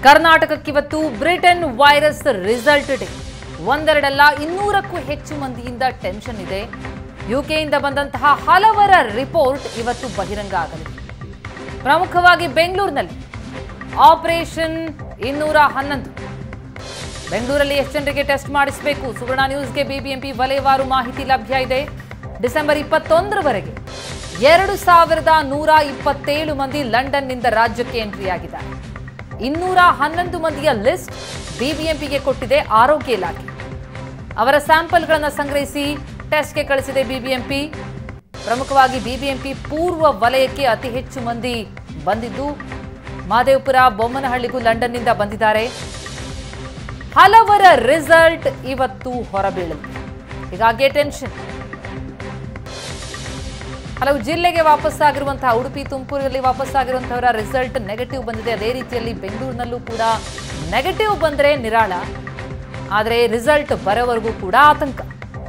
ಕರ್ನಾಟಕಕ್ಕಿವತ್ತು Britain virus result day ಒಂದೆರಡಲ್ಲ ಇನ್ನೂರಕ್ಕೂ ಹೆಚ್ಚು ಮಂದಿಯಿಂದ ಟೆನ್ಷನ್ ಇದೆ ಯುಕೆಯಿಂದ ಬಂದಂತಹ ಹಲವರ ರಿಪೋರ್ಟ್ ಇವತ್ತು ಬಹಿರಂಗ ಆಗಲಿದೆ ಪ್ರಮುಖವಾಗಿ ಬೆಂಗಳೂರಿನಲ್ಲಿ ಆಪರೇಷನ್ ಇನ್ನೂರ ಹನ್ನೊಂದು ಬೆಂಗಳೂರಲ್ಲಿ ಎಷ್ಟು ಜನರಿಗೆ ಟೆಸ್ಟ್ ಮಾಡಿಸಬೇಕು ಸುವರ್ಣ ನ್ಯೂಸ್ಗೆ ಬಿಬಿಎಂಪಿ ವಲಯವಾರು ಮಾಹಿತಿ ಲಭ್ಯ ಇದೆ ಡಿಸೆಂಬರ್ ಇಪ್ಪತ್ತೊಂದರವರೆಗೆ ಎರಡು ಸಾವಿರದ ನೂರ ಇಪ್ಪತ್ತೇಳು ಮಂದಿ ಲಂಡನ್ನಿಂದ ರಾಜ್ಯಕ್ಕೆ ಎಂಟ್ರಿ ಆಗಿದ್ದಾರೆ ಇನ್ನೂರ ಹನ್ನೊಂದು ಮಂದಿಯ ಲಿಸ್ಟ್ ಬಿಬಿಎಂಪಿಗೆ ಕೊಟ್ಟಿದೆ ಆರೋಗ್ಯ ಇಲಾಖೆ ಅವರ ಸ್ಯಾಂಪಲ್ಗಳನ್ನು ಸಂಗ್ರಹಿಸಿ ಟೆಸ್ಟ್ಗೆ ಕಳಿಸಿದೆ ಬಿಬಿಎಂಪಿ ಪ್ರಮುಖವಾಗಿ ಬಿಬಿಎಂಪಿ ಪೂರ್ವ ವಲಯಕ್ಕೆ ಅತಿ ಹೆಚ್ಚು ಮಂದಿ ಬಂದಿದ್ದು ಮಾದೇವಪುರ ಬೊಮ್ಮನಹಳ್ಳಿಗೂ ಲಂಡನ್ನಿಂದ ಬಂದಿದ್ದಾರೆ ಹಲವರ ರಿಸಲ್ಟ್ ಇವತ್ತು ಹೊರಬೀಳಲಿದೆ ಹೀಗಾಗಿ ಟೆನ್ಷನ್ ಹಲವು ಜಿಲ್ಲೆಗೆ ವಾಪಸ್ಸಾಗಿರುವಂತಹ ಉಡುಪಿ ತುಮಕೂರಲ್ಲಿ ವಾಪಸ್ಸಾಗಿರುವಂತಹವರ ರಿಸಲ್ಟ್ ನೆಗೆಟಿವ್ ಬಂದಿದೆ ಅದೇ ರೀತಿಯಲ್ಲಿ ಬೆಂಗಳೂರಿನಲ್ಲೂ ಕೂಡ ನೆಗೆಟಿವ್ ಬಂದರೆ ನಿರಾಳ ಆದರೆ ರಿಸಲ್ಟ್ ಬರೋವರೆಗೂ ಕೂಡ ಆತಂಕ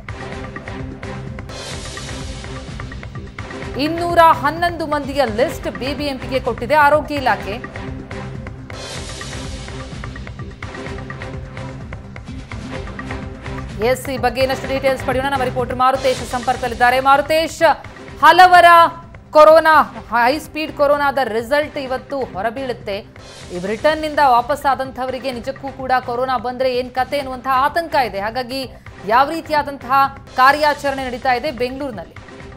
ಇನ್ನೂರ ಹನ್ನೊಂದು ಮಂದಿಯ ಲಿಸ್ಟ್ ಬಿಬಿಎಂಪಿಗೆ ಕೊಟ್ಟಿದೆ ಆರೋಗ್ಯ ಇಲಾಖೆ ಎಸ್ ಈ ಬಗ್ಗೆ ಇನ್ನಷ್ಟು ಡೀಟೇಲ್ಸ್ ಪಡೆಯೋಣ ನಮ್ಮ ರಿಪೋರ್ಟರ್ ಮಾರುತೇಶ್ ಸಂಪರ್ಕದಲ್ಲಿದ್ದಾರೆ ಮಾರುತೇಶ್ ಹಲವರ ಕೊರೋನಾ ಹೈ ಸ್ಪೀಡ್ ಕೊರೋನಾದ ರಿಸಲ್ಟ್ ಇವತ್ತು ಹೊರಬೀಳುತ್ತೆ ಈ ಬ್ರಿಟನ್ನಿಂದ ವಾಪಸ್ ಆದಂಥವರಿಗೆ ನಿಜಕ್ಕೂ ಕೂಡ ಕೊರೋನಾ ಬಂದ್ರೆ ಏನ್ ಕತೆ ಎನ್ನುವಂತಹ ಆತಂಕ ಇದೆ ಹಾಗಾಗಿ ಯಾವ ರೀತಿಯಾದಂತಹ ಕಾರ್ಯಾಚರಣೆ ನಡೀತಾ ಇದೆ ಬೆಂಗಳೂರಿನಲ್ಲಿ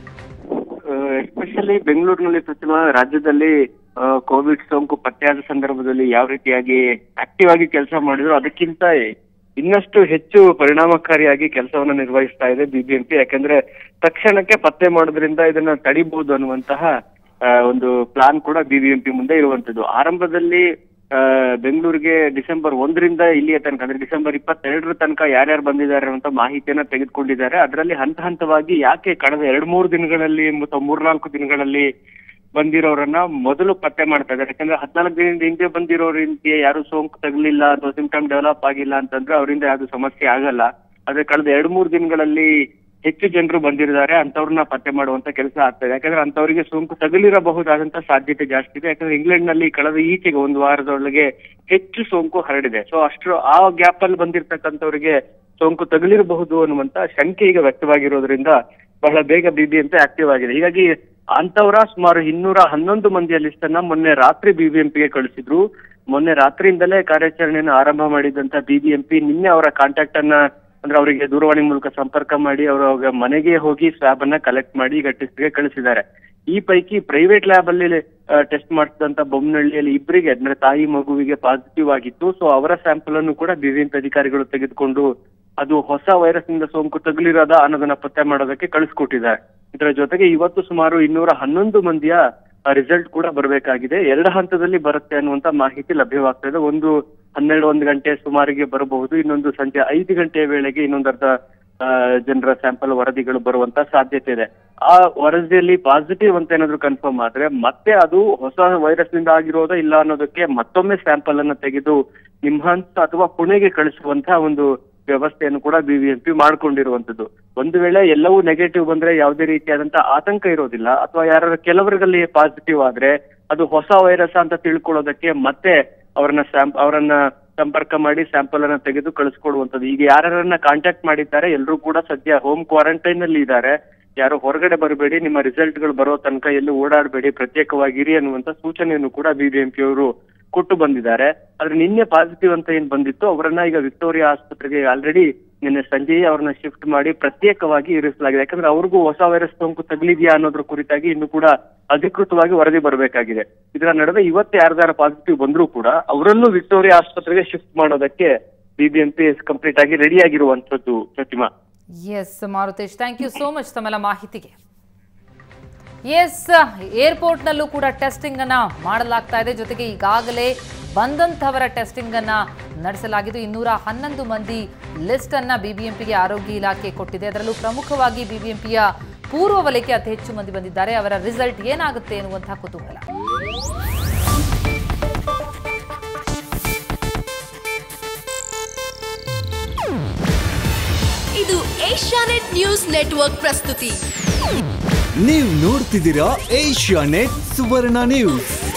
ಎಸ್ಪೆಷಲಿ ಬೆಂಗಳೂರಿನಲ್ಲಿ ಪ್ರತಿಮಾ ರಾಜ್ಯದಲ್ಲಿ ಆ, ಕೋವಿಡ್ ಸೋಂಕು ಪತ್ತೆಯಾದ ಸಂದರ್ಭದಲ್ಲಿ ಯಾವ ರೀತಿಯಾಗಿ ಆಕ್ಟಿವ್ ಆಗಿ ಕೆಲಸ ಮಾಡಿದ್ರು ಅದಕ್ಕಿಂತ ಇನ್ನಷ್ಟು ಹೆಚ್ಚು ಪರಿಣಾಮಕಾರಿಯಾಗಿ ಕೆಲಸವನ್ನ ನಿರ್ವಹಿಸ್ತಾ ಇದೆ ಬಿಬಿಎಂಪಿ ಯಾಕಂದ್ರೆ ತಕ್ಷಣಕ್ಕೆ ಪತ್ತೆ ಮಾಡೋದ್ರಿಂದ ಇದನ್ನ ತಡಿಬಹುದು ಅನ್ನುವಂತಹ ಆ, ಒಂದು ಪ್ಲಾನ್ ಕೂಡ ಬಿಬಿಎಂಪಿ ಮುಂದೆ ಇರುವಂತದ್ದು ಆರಂಭದಲ್ಲಿ ಆ, ಬೆಂಗಳೂರಿಗೆ ಡಿಸೆಂಬರ್ ಒಂದರಿಂದ ಇಲ್ಲಿಯ ತನಕ ಅಂದ್ರೆ ಡಿಸೆಂಬರ್ ಇಪ್ಪತ್ತೆರಡರ ತನಕ ಯಾರ್ಯಾರು ಬಂದಿದ್ದಾರೆ ಅಂತ ಮಾಹಿತಿಯನ್ನ ತೆಗೆದುಕೊಂಡಿದ್ದಾರೆ ಅದರಲ್ಲಿ ಹಂತ ಹಂತವಾಗಿ ಯಾಕೆ ಕಳೆದ ಎರಡ್ ಮೂರು ದಿನಗಳಲ್ಲಿ ಅಥವಾ ಮೂರ್ನಾಲ್ಕು ದಿನಗಳಲ್ಲಿ ಬಂದಿರೋರನ್ನ ಮೊದಲು ಪತ್ತೆ ಮಾಡ್ತಾ ಇದ್ದಾರೆ ಯಾಕಂದ್ರೆ ಹದಿನಾಲ್ಕು ದಿನದಿಂದ ಹಿಂದೆ ಬಂದಿರೋರಿಗೆ ಯಾರು ಸೋಂಕು ತಗಲಿಲ್ಲ ಅಥವಾ ಸಿಂಪ್ಟಮ್ ಡೆವಲಪ್ ಆಗಿಲ್ಲ ಅಂತಂದ್ರೆ ಅವರಿಂದ ಯಾವ್ದು ಸಮಸ್ಯೆ ಆಗಲ್ಲ ಆದ್ರೆ ಕಳೆದ ಎರಡ್ ಮೂರು ದಿನಗಳಲ್ಲಿ ಹೆಚ್ಚು ಜನರು ಬಂದಿದ್ದಾರೆ ಅಂತವ್ರನ್ನ ಪತ್ತೆ ಮಾಡುವಂತ ಕೆಲಸ ಆಗ್ತದೆ ಯಾಕಂದ್ರೆ ಅಂತವರಿಗೆ ಸೋಂಕು ತಗುಲಿರಬಹುದಾದಂತ ಸಾಧ್ಯತೆ ಜಾಸ್ತಿ ಇದೆ ಯಾಕಂದ್ರೆ ಇಂಗ್ಲೆಂಡ್ ನಲ್ಲಿ ಕಳೆದ ಈಚೆಗೆ ಒಂದು ವಾರದೊಳಗೆ ಹೆಚ್ಚು ಸೋಂಕು ಹರಡಿದೆ ಸೊ ಅಷ್ಟು ಆ ಗ್ಯಾಪ್ ಅಲ್ಲಿ ಬಂದಿರ್ತಕ್ಕಂಥವ್ರಿಗೆ ಸೋಂಕು ತಗುಲಿರಬಹುದು ಅನ್ನುವಂತ ಶಂಕೆ ಈಗ ವ್ಯಕ್ತವಾಗಿರೋದ್ರಿಂದ ಬಹಳ ಬೇಗ ಬಿಬಿಎಂಪಿ ಆಕ್ಟಿವ್ ಆಗಿದೆ ಹೀಗಾಗಿ ಅಂತವರ ಸುಮಾರು ಇನ್ನೂರ ಹನ್ನೊಂದು ಮಂದಿಯ ಲಿಸ್ಟ್ ಅನ್ನ ಮೊನ್ನೆ ರಾತ್ರಿ ಬಿಬಿಎಂಪಿಗೆ ಕಳಿಸಿದ್ರು ಮೊನ್ನೆ ರಾತ್ರಿಯಿಂದಲೇ ಕಾರ್ಯಾಚರಣೆಯನ್ನು ಆರಂಭ ಮಾಡಿದಂತ ಬಿಬಿಎಂಪಿ ನಿನ್ನೆ ಅವರ ಕಾಂಟ್ಯಾಕ್ಟ್ ಅನ್ನ ಅಂದ್ರೆ ಅವರಿಗೆ ದೂರವಾಣಿ ಮೂಲಕ ಸಂಪರ್ಕ ಮಾಡಿ ಅವರ ಮನೆಗೆ ಹೋಗಿ ಸ್ವಾಬ್ ಅನ್ನ ಕಲೆಕ್ಟ್ ಮಾಡಿ ಈಗ ಟೆಸ್ಟ್ಗೆ ಕಳಿಸಿದ್ದಾರೆ ಈ ಪೈಕಿ ಪ್ರೈವೇಟ್ ಲ್ಯಾಬ್ ಅಲ್ಲಿ ಟೆಸ್ಟ್ ಮಾಡಿಸಿದಂತ ಬೊಮ್ಮನಹಳ್ಳಿಯಲ್ಲಿ ಇಬ್ಬರಿಗೆ ಅಂದ್ರೆ ತಾಯಿ ಮಗುವಿಗೆ ಪಾಸಿಟಿವ್ ಆಗಿತ್ತು ಸೊ ಅವರ ಸ್ಯಾಂಪಲ್ ಅನ್ನು ಕೂಡ ಬಿಬಿಎಂಪಿ ಅಧಿಕಾರಿಗಳು ತೆಗೆದುಕೊಂಡು ಅದು ಹೊಸ ವೈರಸ್ ನಿಂದ ಸೋಂಕು ತಗುಲಿರೋದ ಅನ್ನೋದನ್ನ ಪತ್ತೆ ಮಾಡೋದಕ್ಕೆ ಕಳಿಸ್ಕೊಟ್ಟಿದ್ದಾರೆ ಇದರ ಜೊತೆಗೆ ಇವತ್ತು ಸುಮಾರು ಇನ್ನೂರ ಹನ್ನೊಂದು ಮಂದಿಯ ರಿಸಲ್ಟ್ ಕೂಡ ಬರಬೇಕಾಗಿದೆ ಎರಡು ಹಂತದಲ್ಲಿ ಬರುತ್ತೆ ಅನ್ನುವಂತ ಮಾಹಿತಿ ಲಭ್ಯವಾಗ್ತಾ ಇದೆ ಒಂದು ಹನ್ನೆರಡು ಒಂದು ಗಂಟೆ ಸುಮಾರಿಗೆ ಬರಬಹುದು ಇನ್ನೊಂದು ಸಂಜೆ ಐದು ಗಂಟೆಯ ವೇಳೆಗೆ ಇನ್ನೊಂದರ್ಧ ಆ, ಜನರ ಸ್ಯಾಂಪಲ್ ವರದಿಗಳು ಬರುವಂತ ಸಾಧ್ಯತೆ ಇದೆ ಆ ವರದಿಯಲ್ಲಿ ಪಾಸಿಟಿವ್ ಅಂತ ಏನಾದ್ರು ಕನ್ಫರ್ಮ್ ಆದ್ರೆ ಮತ್ತೆ ಅದು ಹೊಸ ವೈರಸ್ ನಿಂದ ಆಗಿರೋದಾ ಇಲ್ಲ ಅನ್ನೋದಕ್ಕೆ ಮತ್ತೊಮ್ಮೆ ಸ್ಯಾಂಪಲ್ ಅನ್ನ ತೆಗೆದು ನಿಮ್ಹಾನ್ಸ್ ಅಥವಾ ಪುಣೆಗೆ ಕಳಿಸುವಂತ ಒಂದು ವ್ಯವಸ್ಥೆಯನ್ನು ಕೂಡ ಬಿಬಿಎಂಪಿ ಮಾಡ್ಕೊಂಡಿರುವಂತದ್ದು ಒಂದು ವೇಳೆ ಎಲ್ಲವೂ ನೆಗೆಟಿವ್ ಬಂದ್ರೆ ಯಾವುದೇ ರೀತಿಯಾದಂತ ಆತಂಕ ಇರೋದಿಲ್ಲ ಅಥವಾ ಯಾರ ಕೆಲವರಲ್ಲಿ ಪಾಸಿಟಿವ್ ಆದ್ರೆ ಅದು ಹೊಸ ವೈರಸ್ ಅಂತ ತಿಳ್ಕೊಳ್ಳೋದಕ್ಕೆ ಮತ್ತೆ ಅವರನ್ನ ಸ್ಯಾಂಪ್ ಅವರನ್ನ ಸಂಪರ್ಕ ಮಾಡಿ ಸ್ಯಾಂಪಲ್ ಅನ್ನ ತೆಗೆದು ಕಳಿಸ್ಕೊಡುವಂತದ್ದು ಈಗ ಯಾರ್ಯಾರನ್ನ ಕಾಂಟ್ಯಾಕ್ಟ್ ಮಾಡಿದ್ದಾರೆ ಎಲ್ಲರೂ ಕೂಡ ಸದ್ಯ ಹೋಮ್ ಕ್ವಾರಂಟೈನ್ ಅಲ್ಲಿ ಇದ್ದಾರೆ ಯಾರು ಹೊರಗಡೆ ಬರಬೇಡಿ ನಿಮ್ಮ ರಿಸಲ್ಟ್ ಗಳು ಬರೋ ತನಕ ಎಲ್ಲೂ ಓಡಾಡಬೇಡಿ ಪ್ರತ್ಯೇಕವಾಗಿರಿ ಅನ್ನುವಂತ ಸೂಚನೆಯನ್ನು ಕೂಡ ಬಿಬಿಎಂಪಿ ಅವರು ಕೊಟ್ಟು ಬಂದಿದ್ದಾರೆ ಆದ್ರೆ ನಿನ್ನೆ ಪಾಸಿಟಿವ್ ಅಂತ ಏನ್ ಬಂದಿತ್ತು ಅವರನ್ನ ಈಗ ವಿಕ್ಟೋರಿಯಾ ಆಸ್ಪತ್ರೆಗೆ ಆಲ್ರೆಡಿ ನಿನ್ನೆ ಸಂಜೆಯೇ ಅವ್ರನ್ನ ಶಿಫ್ಟ್ ಮಾಡಿ ಪ್ರತ್ಯೇಕವಾಗಿ ಇರಿಸಲಾಗಿದೆ ಯಾಕಂದ್ರೆ ಅವ್ರಿಗೂ ಹೊಸ ವೈರಸ್ ಸೋಂಕು ತಗಲಿದೆಯಾ ಅನ್ನೋದ್ರ ಕುರಿತಾಗಿ ಇನ್ನು ಕೂಡ ಅಧಿಕೃತವಾಗಿ ವರದಿ ಬರಬೇಕಾಗಿದೆ ಇದರ ನಡುವೆ ಇವತ್ತು ಯಾರ್ದಾರ ಪಾಸಿಟಿವ್ ಬಂದ್ರೂ ಕೂಡ ಅವರನ್ನು ವಿಕ್ಟೋರಿಯಾ ಆಸ್ಪತ್ರೆಗೆ ಶಿಫ್ಟ್ ಮಾಡೋದಕ್ಕೆ ಬಿಬಿಎಂಪಿ ಕಂಪ್ಲೀಟ್ ಆಗಿ ರೆಡಿ ಆಗಿರುವಂತದ್ದು Pratima S Marutesh thank you so much ತಮ್ಮೆಲ್ಲ ಮಾಹಿತಿಗೆ ಎಸ್ ಏರ್ಪೋರ್ಟ್ನಲ್ಲೂ ಕೂಡ ಟೆಸ್ಟಿಂಗ್ ಅನ್ನ ಮಾಡಲಾಗ್ತಾ ಇದೆ ಜೊತೆಗೆ ಈಗಾಗಲೇ ಬಂದಂಥವರ ಟೆಸ್ಟಿಂಗ್ ಅನ್ನ ನಡೆಸಲಾಗಿದ್ದು ಇನ್ನೂರ ಹನ್ನೊಂದು ಮಂದಿ ಲಿಸ್ಟ್ ಅನ್ನ ಬಿಬಿಎಂಪಿಗೆ ಆರೋಗ್ಯ ಇಲಾಖೆ ಕೊಟ್ಟಿದೆ ಅದರಲ್ಲೂ ಪ್ರಮುಖವಾಗಿ ಬಿಬಿಎಂಪಿಯ ಪೂರ್ವ ವಲಯಕ್ಕೆ ಅತಿ ಹೆಚ್ಚು ಮಂದಿ ಬಂದಿದ್ದಾರೆ ಅವರ ರಿಸಲ್ಟ್ ಏನಾಗುತ್ತೆ ಎನ್ನುವಂತಹ ಕುತೂಹಲ ಇದು ಏಷ್ಯಾನೆಟ್ ನ್ಯೂಸ್ ನೆಟ್ವರ್ಕ್ ಪ್ರಸ್ತುತಿ ನೀವು ನೋಡ್ತಿದ್ದೀರಾ ಏಷ್ಯಾ ನೆಟ್ ಸುವರ್ಣ ನ್ಯೂಸ್